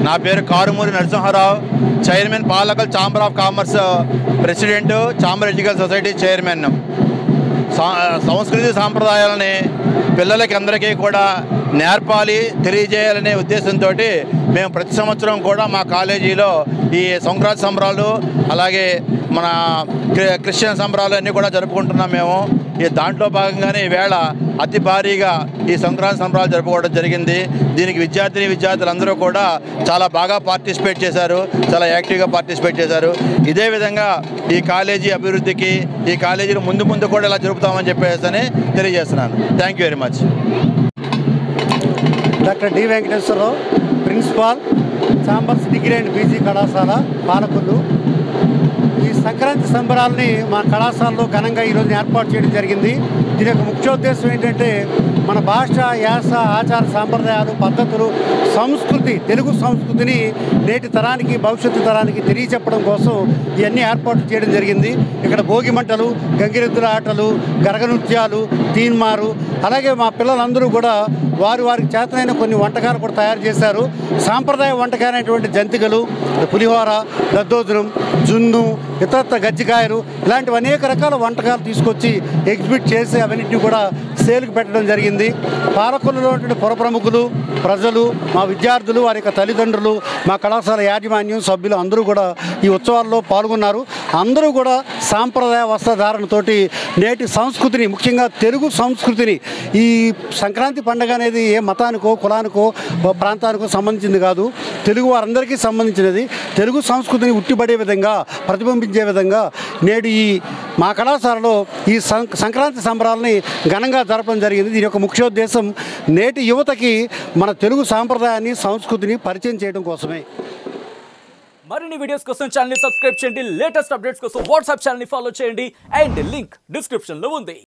నా పేరు Karumuri Narasimharao chairman Palakal chamber of commerce president chamber education society chairman సా- సంస్కృతి సాంప్రదాయాలని పిల్లలకి అందరికీ కూడా నేర్పాలి తెలియజేయాలనే ఉద్దేశంతో మేము ప్రతి సంవత్సరం కూడా మా కాలేజీలో ఈ సంక్రాంతి సంబరాలు అలాగే మన క్రి- క్రిస్టియన్ సంబరాలు అన్నీ కూడా జరుపుకుంటున్నాం మేము ఈ దాంట్లో భాగంగానే ఈవేళ అతి భారీగా ఈ సంక్రాంతి సంబరాలు జరుపుకోవడం జరిగింది దీనికి విద్యార్థిని విద్యార్థులందరూ కూడా చాలా బాగా పార్టిసిపేట్ చేశారు చాలా యాక్టివ్గా పార్టిసిపేట్ చేశారు ఇదే విధంగా ఈ కాలేజీ అభివృద్ధికి ఈ కాలేజీని ముందు ముందు కూడా ఇలా జరుపుతామని చెప్పేసి అని తెలియజేస్తున్నాను thank you very much doctor D Venkateswararao principal chambers degree and PG కళాశాల పాలకొల్లు ఈ సంక్రాంతి సంబరాలని మా కళాశాలలో ఘనంగా ఈరోజు ఏర్పాటు చేయడం జరిగింది దీని యొక్క ముఖ్యోద్దేశం ఏంటంటే మన భాష యాస ఆచార సాంప్రదాయాలు పద్ధతులు సంస్కృతి తెలుగు సంస్కృతిని నేటి తరానికి భవిష్యత్తు తరానికి తెలియచెప్పడం కోసం ఇవన్నీ ఏర్పాటు చేయడం జరిగింది ఇక్కడ భోగి మంటలు గంగిరెద్దుల ఆటలు గరగ నృత్యాలు తీన్మారు అలాగే మా పిల్లలందరూ కూడా వారి వారికి చేతనైన కొన్ని వంటకాలు కూడా తయారు చేశారు సాంప్రదాయ వంటకాలైనటువంటి జంతికలు పులిహోర దద్దోజనం జున్ను ఇతరత్ర గజ్జికాయలు ఇలాంటివి అనేక రకాల వంటకాలు తీసుకొచ్చి ఎగ్జిబిట్ చేసి అవన్నింటినీ కూడా సేల్కి పెట్టడం జరిగింది పాలకొల్లులో ఉన్నటువంటి పుర ప్రముఖులు ప్రజలు మా విద్యార్థులు వారి యొక్క తల్లిదండ్రులు మా కళాశాల యాజమాన్యం సభ్యులు అందరూ కూడా ఈ ఉత్సవాల్లో పాల్గొన్నారు అందరూ కూడా సాంప్రదాయ వస్త్రధారణతోటి నేటి సంస్కృతిని ముఖ్యంగా తెలుగు సంస్కృతిని ఈ సంక్రాంతి పండుగ అనేది ఏ మతానికో కులానికో ఓ ప్రాంతానికో సంబంధించింది కాదు తెలుగు వారందరికీ సంబంధించినది తెలుగు సంస్కృతిని ఉట్టిపడే విధంగా ప్రతిబింబించే విధంగా నేడు ఈ మా కళాశాలలో ఈ సం సంక్రాంతి సంబరాలని ఘనంగా జరపడం జరిగింది దీని యొక్క ముఖ్యోద్దేశం నేటి యువతకి మన తెలుగు సాంప్రదాయాన్ని సంస్కృతిని పరిచయం చేయడం కోసమే మరిన్ని వీడియోస్ కోసం ఛానల్ సబ్స్క్రైబ్ చేయండి లేటెస్ట్ అప్డేట్స్ కోసం వాట్సాప్ ఛానల్ ఫాలో చేయండి అండ్ లింక్ డిస్క్రిప్షన్ లో ఉంది